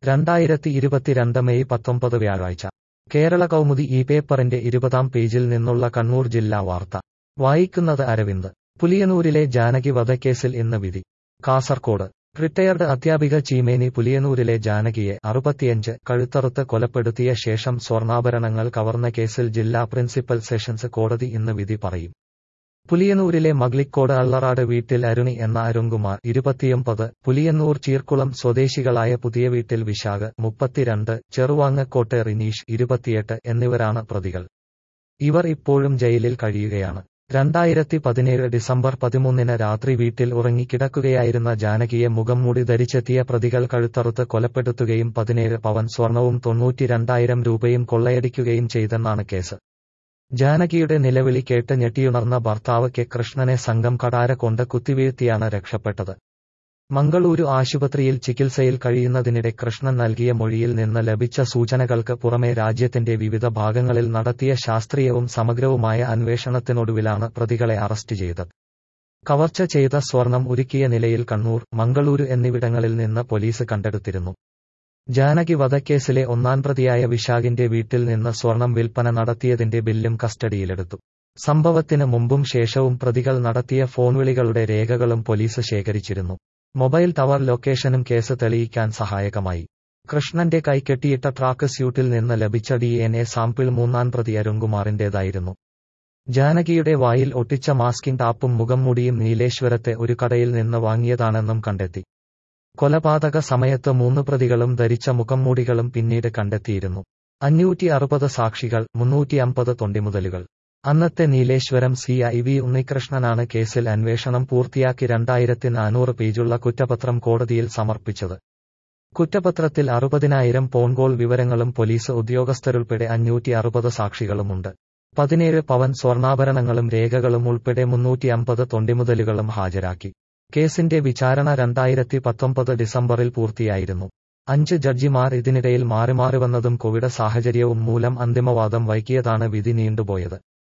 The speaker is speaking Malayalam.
രണ്ടായിരത്തി ഇരുപത്തിരണ്ട് മെയ് പത്തൊമ്പത് വ്യാഴാഴ്ച കേരള കൗമുദി ഈ പേപ്പറിന്റെ ഇരുപതാം പേജിൽ നിന്നുള്ള കണ്ണൂർ ജില്ലാ വാർത്ത വായിക്കുന്നത് അരവിന്ദ് പുലിയനൂരിലെ ജാനകി വധക്കേസിൽ ഇന്ന് വിധി കാസർകോട് റിട്ടയർഡ് അധ്യാപിക ചീമേനി പുലിയനൂരിലെ ജാനകിയെ അറുപത്തിയഞ്ച് കഴുത്തറുത്ത് കൊലപ്പെടുത്തിയ ശേഷം സ്വർണ്ണാഭരണങ്ങൾ കവർന്ന കേസിൽ ജില്ലാ പ്രിൻസിപ്പൽ സെഷൻസ് കോടതി ഇന്ന് വിധി പറയും പുലിയനൂരിലെ മഗ്ലിക്കോട് അള്ളറാട് വീട്ടിൽ അരുണി എന്ന അരുൺകുമാർ ഇരുപത്തിയൊമ്പത് പുലിയന്നൂർ ചീർക്കുളം സ്വദേശികളായ പുതിയ വീട്ടിൽ വിശാഖ് മുപ്പത്തിരണ്ട് ചെറുവാങ്ങക്കോട്ടെ റിനീഷ് ഇരുപത്തിയെട്ട് എന്നിവരാണ് പ്രതികൾ ഇവർ ഇപ്പോഴും ജയിലിൽ കഴിയുകയാണ് രണ്ടായിരത്തി പതിനേഴ് ഡിസംബർ പതിമൂന്നിന് രാത്രി വീട്ടിൽ ഉറങ്ങിക്കിടക്കുകയായിരുന്ന ജാനകിയെ മുഖംമൂടി ധരിച്ചെത്തിയ പ്രതികൾ കഴുത്തറുത്ത് കൊലപ്പെടുത്തുകയും പതിനേഴ് പവൻ സ്വർണവും തൊണ്ണൂറ്റിരണ്ടായിരം രൂപയും കൊള്ളയടിക്കുകയും ചെയ്തെന്നാണ് കേസ് ജാനകിയുടെ നിലവിളി കേട്ട് ഞെട്ടിയുണർന്ന ഭർത്താവ് കെ കൃഷ്ണനെ സംഘം കടാര കൊണ്ട് കുത്തിവീഴ്ത്തിയാണ് രക്ഷപ്പെട്ടത് മംഗളൂരു ആശുപത്രിയിൽ ചികിത്സയിൽ കഴിയുന്നതിനിടെ കൃഷ്ണൻ നൽകിയ മൊഴിയിൽ നിന്ന് ലഭിച്ച സൂചനകൾക്ക് പുറമെ രാജ്യത്തിന്റെ വിവിധ ഭാഗങ്ങളിൽ നടത്തിയ ശാസ്ത്രീയവും സമഗ്രവുമായ അന്വേഷണത്തിനൊടുവിലാണ് പ്രതികളെ അറസ്റ്റ് ചെയ്തത് കവർച്ച ചെയ്ത സ്വർണം ഉരുക്കിയ നിലയിൽ കണ്ണൂർ മംഗളൂരു എന്നിവിടങ്ങളിൽ നിന്ന് പോലീസ് കണ്ടെടുത്തിരുന്നു ജാനകി വധക്കേസിലെ ഒന്നാം പ്രതിയായ വിശാഖിന്റെ വീട്ടിൽ നിന്ന് സ്വർണം വിൽപ്പന നടത്തിയതിന്റെ ബില്ലും കസ്റ്റഡിയിലെടുത്തു സംഭവത്തിന് മുമ്പും ശേഷവും പ്രതികൾ നടത്തിയ ഫോൺ വിളികളുടെ രേഖകളും പോലീസ് ശേഖരിച്ചിരുന്നു മൊബൈൽ ടവർ ലൊക്കേഷനും കേസ് തെളിയിക്കാൻ സഹായകമായി കൃഷ്ണന്റെ കൈകെട്ടിയിട്ട ട്രാക്ക് സ്യൂട്ടിൽ നിന്ന് ലഭിച്ച ഡി എൻ എ സാമ്പിൾ മൂന്നാം പ്രതി അരുൺകുമാറിന്റേതായിരുന്നു ജാനകിയുടെ വായിൽ ഒട്ടിച്ച മാസ്കിംഗ് ടാപ്പും മുഖംമൂടിയും നീലേശ്വരത്തെ ഒരു കടയിൽ നിന്ന് വാങ്ങിയതാണെന്നും കണ്ടെത്തി കൊലപാതക സമയത്ത് മൂന്ന് പ്രതികളും ധരിച്ച മുഖംമൂടികളും പിന്നീട് കണ്ടെത്തിയിരുന്നു അഞ്ഞൂറ്റി അറുപത് സാക്ഷികൾ മുന്നൂറ്റി അമ്പത് തൊണ്ടിമുതലുകൾ അന്നത്തെ നീലേശ്വരം സി ഐ വി ഉണ്ണികൃഷ്ണനാണ് കേസിൽ അന്വേഷണം പൂർത്തിയാക്കി രണ്ടായിരത്തി നാനൂറ് പേജുള്ള കുറ്റപത്രം കോടതിയിൽ സമർപ്പിച്ചത് കുറ്റപത്രത്തിൽ അറുപതിനായിരം ഫോൺകോൾ വിവരങ്ങളും പോലീസ് ഉദ്യോഗസ്ഥരുൾപ്പെടെ അഞ്ഞൂറ്റി അറുപത് സാക്ഷികളുമുണ്ട് പതിനേഴ് പവൻ സ്വർണ്ണാഭരണങ്ങളും രേഖകളും ഉൾപ്പെടെ മുന്നൂറ്റി അമ്പത് തൊണ്ടിമുതലുകളും ഹാജരാക്കി കേസിന്റെ വിചാരണ രണ്ടായിരത്തി പത്തൊമ്പത് ഡിസംബറിൽ പൂർത്തിയായിരുന്നു അഞ്ച് ജഡ്ജിമാർ ഇതിനിടയിൽ മാറി മാറി വന്നതും കോവിഡ് സാഹചര്യവും മൂലം അന്തിമവാദം വൈകിയതാണ് വിധി നീണ്ടുപോയത്